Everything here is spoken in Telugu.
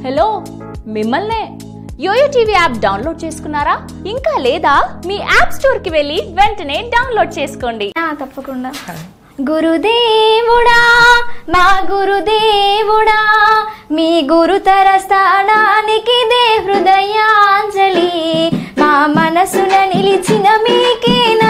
హలో మిమ్మల్నే యోయో టీవీ యాప్ డౌన్లోడ్ చేసుకున్నారా ఇంకా లేదా మీ యాప్ స్టోర్ కి వెళ్ళి వెంటనే డౌన్లోడ్ చేసుకోండి ఆ, తప్పకుండా గురుదేవుడా మా గురుదేవుడా మీ గురుతర స్థానానికి దే హృదయాంజలి మా మనసున నిలిచిన మీకే నా